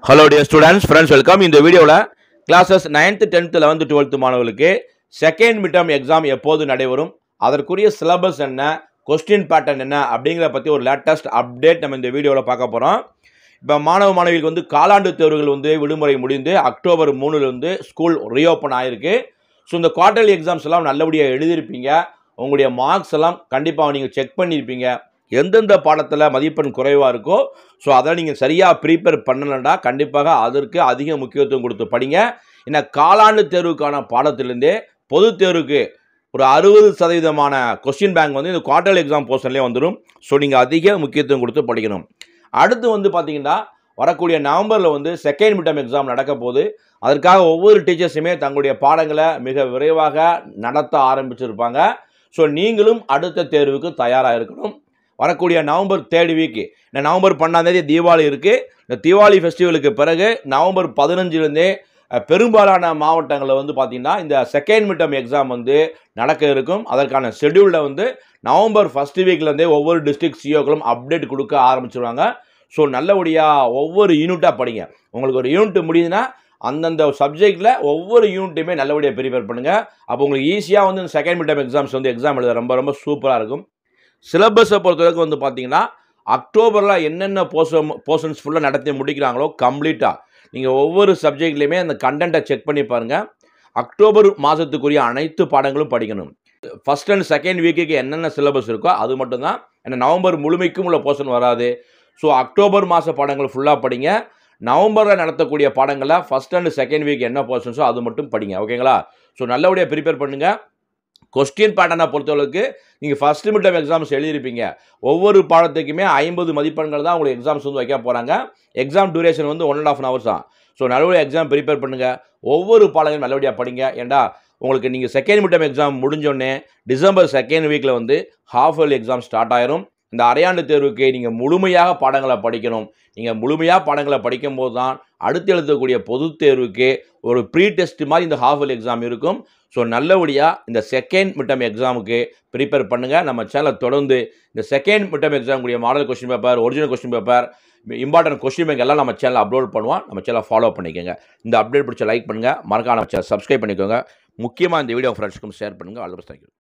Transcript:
hello dear students friends welcome இந்த வீடியோவில் classes ninth tenth eleventh twelfth மாணவர்களுக்கு second midterm exam எப்போது நடைபெறும் அதற்குரிய சிலபஸ் என்ன கொஸ்டின் பேட்டர்ன் என்ன அப்படிங்கிறத பற்றி ஒரு லேட்டஸ்ட் அப்டேட் நம்ம இந்த வீடியோவில் பார்க்க போகிறோம் இப்போ மாணவ மாணவிகளுக்கு வந்து காலாண்டு தேர்வுகள் வந்து விடுமுறை முடிந்து அக்டோபர் மூணுலேருந்து ஸ்கூல் ரீஓப்பன் ஆகிருக்கு ஸோ இந்த குவார்டர்லி எக்ஸாம்ஸ் எல்லாம் நல்லபடியாக எழுதியிருப்பீங்க உங்களுடைய மார்க்ஸ் எல்லாம் கண்டிப்பாக நீங்கள் செக் பண்ணியிருப்பீங்க எந்தெந்த பாடத்தில் மதிப்பெண் குறைவாக இருக்கோ ஸோ அதை நீங்கள் சரியாக ப்ரீப்பேர் பண்ணலண்டா கண்டிப்பாக அதற்கு அதிக முக்கியத்துவம் கொடுத்து படிங்க ஏன்னா காலாண்டு தேர்வுக்கான பாடத்திலேருந்தே பொது தேர்வுக்கு ஒரு அறுபது சதவீதமான கொஸ்டின் பேங்க் வந்து இந்த குவார்டர்லி எக்ஸாம் போர்ஷன்லேயே வந்துடும் ஸோ நீங்கள் அதிக முக்கியத்துவம் கொடுத்து படிக்கணும் அடுத்து வந்து பார்த்தீங்கன்னா வரக்கூடிய நவம்பரில் வந்து செகண்ட் மிட்டம் எக்ஸாம் நடக்க போகுது அதற்காக ஒவ்வொரு டீச்சர்ஸுமே தங்களுடைய பாடங்களை மிக விரைவாக நடத்த ஆரம்பிச்சிருப்பாங்க ஸோ நீங்களும் அடுத்த தேர்வுக்கு தயாராக இருக்கணும் வரக்கூடிய நவம்பர் தேர்ட் வீக்கு இந்த நவம்பர் பன்னெண்டாந்தேதி தீபாவளி இருக்குது இந்த தீபாவளி ஃபெஸ்டிவலுக்கு பிறகு நவம்பர் பதினஞ்சுலேருந்தே அஹ், பெரும்பாலான மாவட்டங்களில் வந்து பார்த்திங்கன்னா இந்த செகண்ட் மிட்டம் எக்ஸாம் வந்து நடக்க இருக்கும் அதற்கான ஷெட்யூலில் வந்து நவம்பர் ஃபஸ்ட் வீக்லேருந்தே ஒவ்வொரு டிஸ்ட்ரிக்ட் சிஓக்களும் அப்டேட் கொடுக்க ஆரம்பிச்சிருவாங்க ஸோ நல்லபடியாக ஒவ்வொரு யூனிட்டாக படிங்க உங்களுக்கு ஒரு யூனிட் முடியுதுன்னா அந்தந்த சப்ஜெக்டில் ஒவ்வொரு யூனிட்டுமே நல்லபடியாக ப்ரிப்பேர் பண்ணுங்கள் அப்போ உங்களுக்கு ஈஸியாக வந்து செகண்ட் மிட்டம் எக்ஸாம்ஸ் வந்து எக்ஸாம் எழுத ரொம்ப ரொம்ப சூப்பராக இருக்கும் சிலபஸை பொறுத்தவரைக்கும் வந்து பார்த்தீங்கன்னா அக்டோபரில் என்னென்ன போர்ஷன் போர்ஷன்ஸ் ஃபுல்லாக நடத்தி முடிக்கிறாங்களோ கம்ப்ளீட்டாக நீங்கள் ஒவ்வொரு சப்ஜெக்ட்லேயுமே அந்த கண்டென்ட்டை செக் பண்ணி பாருங்கள் அக்டோபர் மாதத்துக்குரிய அனைத்து பாடங்களும் படிக்கணும் ஃபஸ்ட் அண்ட் செகண்ட் வீக்குக்கு என்னென்ன சிலபஸ் இருக்கோ அது மட்டும்தான் ஏன்னா நவம்பர் முழுமைக்கும் உள்ள போர்ஷன் வராது ஸோ அக்டோபர் மாத பாடங்கள் ஃபுல்லாக படிங்க நவம்பரில் நடத்தக்கூடிய பாடங்களில் ஃபஸ்ட் அண்ட் செகண்ட் வீக் என்ன போர்ஷன்ஸோ அது மட்டும் படிங்க ஓகேங்களா ஸோ நல்லபடியாக ப்ரிப்பேர் பண்ணுங்கள் கொஸ்டின் பேட்டர்னை பொறுத்தளவுக்கு நீங்கள் ஃபஸ்ட் மிட்டம் எக்ஸாம்ஸ் எழுதியிருப்பீங்க ஒவ்வொரு பாடத்துக்குமே ஐம்பது மதிப்பெண்கள் தான் உங்களுக்கு எக்ஸாம்ஸ் வந்து வைக்க போகிறாங்க எக்ஸாம் டியூரேஷன் வந்து ஒன் அண்ட் ஆஃப் ஹவர்ஸ் தான் ஸோ நல்லபடியாக எக்ஸாம் ப்ரிப்பேர் பண்ணுங்கள் ஒவ்வொரு பாடங்களும் நல்லபடியாக படிங்க ஏண்டா உங்களுக்கு நீங்கள் செகண்ட் மிட்டம் எக்ஸாம் முடிஞ்சோடனே டிசம்பர் செகண்ட் வீக்கில் வந்து ஹாஃப் இயர்லி எக்ஸாம் ஸ்டார்ட் ஆயிரும் இந்த அரையாண்டு தேர்வுக்கு நீங்கள் முழுமையாக பாடங்களை படிக்கணும் நீங்கள் முழுமையாக பாடங்களை படிக்கும்போது தான் அடுத்து எழுதக்கூடிய பொதுத் தேர்வுக்கு ஒரு ப்ரீ டெஸ்ட் மாதிரி இந்த ஹாஃப் இயர்லி எக்ஸாம் இருக்கும் ஸோ நல்லபடியாக இந்த செகண்ட் மிட்டம் எக்ஸாமுக்கு ப்ரிப்பேர் பண்ணுங்கள் நம்ம சேனலை தொடர்ந்து இந்த செகண்ட் மிட்டம் எக்ஸாம் கூடிய model question paper original question paper important question bank எல்லாம் நம்ம சேனல் அப்லோட் பண்ணுவோம் நம்ம சேனலை ஃபாலோ பண்ணிக்கோங்க இந்த அப்டேட் பிடிச்ச லைக் பண்ணுங்கள் மறக்காம நம்ம சேனல் சப்ஸ்கிரைப் பண்ணிக்கோங்க முக்கியமாக இந்த வீடியோ ஃப்ரெண்ட்ஸ்க்கும் ஷேர் பண்ணுங்கள் ஆல் தேங்க்யூ